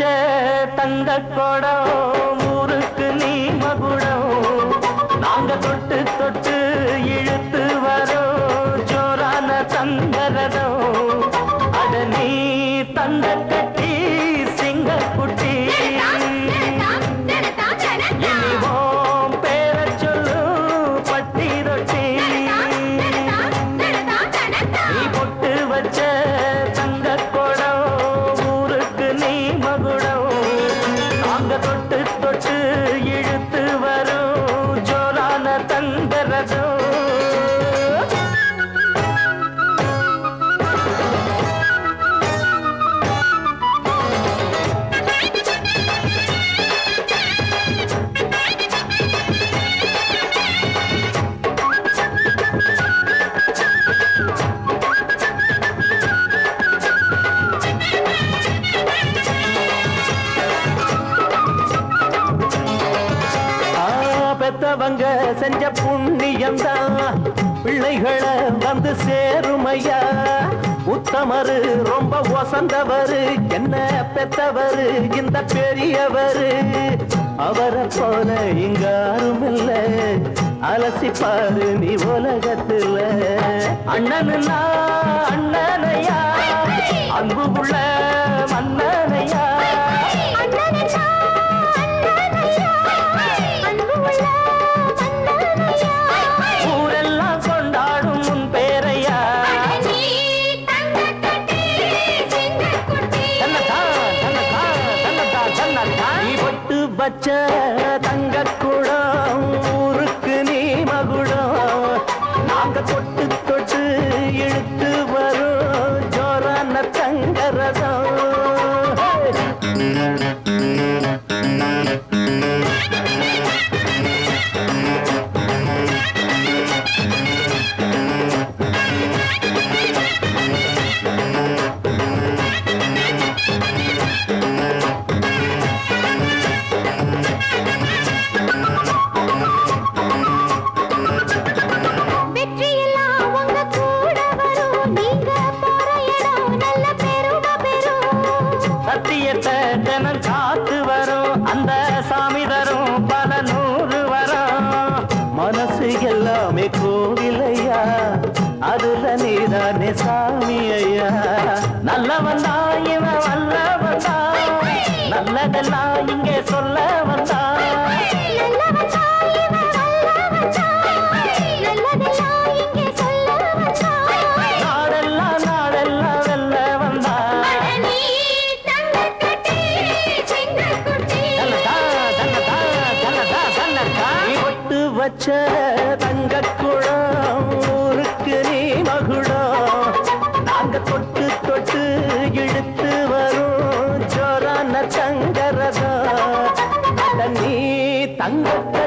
தங்க குடம் ஊருக்கு நீ மகுடம் நாங்க தொட்டு தொட்டு இழுத்து வரோம் ஜோரான தங்கரதம் அட நீ தந்த கட்டி சிங்க குட்டி இனிவோம் பேர சொல்லு பட்டி ரொட்டி நீ பொட்டு வச்ச தங்க குடம் ஊருக்கு நீ மகுடம் நாங்க தொட்டு தொட்டு இழுத்து வரும் ஜோரான தங்கரதம் ஆ, பெத்தவங்க செஞ்ச புண்ணியம்தான் பிள்ளைகளை வந்து சேருமையா உத்தமரு ரொம்ப ஒசந்தவரு என்ன பெத்தவரு இந்த பெரியவரு அவரை போல இங்க யாரும் இல்ல அலசி பாரு நீ உலகத்துல அண்ணனுன்னா அண்ணனையா அன்பு உள்ள மன்னனையா ஊரெல்லாம் கொண்டாடும் உன் பேரையா தன்னதா, தன்னதா, தன்னதா, தன்னதா. நீ பொட்டு வச்ச தங்க குடம் ஊருக்கு நீ மகுடம் நாங்க தொட்டு தொட்டு இழுத்து வரும் ஜோரான தங்கரதம் வெற்றியெல்லாம் உங்க கூட வரும் நீங்க போற இடம் நல்ல பெருமை பெறும் சத்தியத்தை தினம் காத்து வரும் அந்த சாமி தரும் பல நூறு வரும் மனசு எல்லாமே கோவிலையா அதுல நீதானே சாமி ஐயா நல்லவன் தான் இவன் வல்லவன் தான் நல்லதெல்லாம் இங்கே சொல்ல வந்தான் நாடெல்லாம் நாடெல்லாம் வெல்ல வந்தான் தன்னதா, தன்னதா, தன்னதா, தன்னதா. நீ பொட்டு வச்ச தங்க குடம் ஊருக்கு நீ மகுடம் நாங்க தொட்டு தொட்டு இழுத்து வரும் ஜோரான தங்கரதம் அட நீ தங்க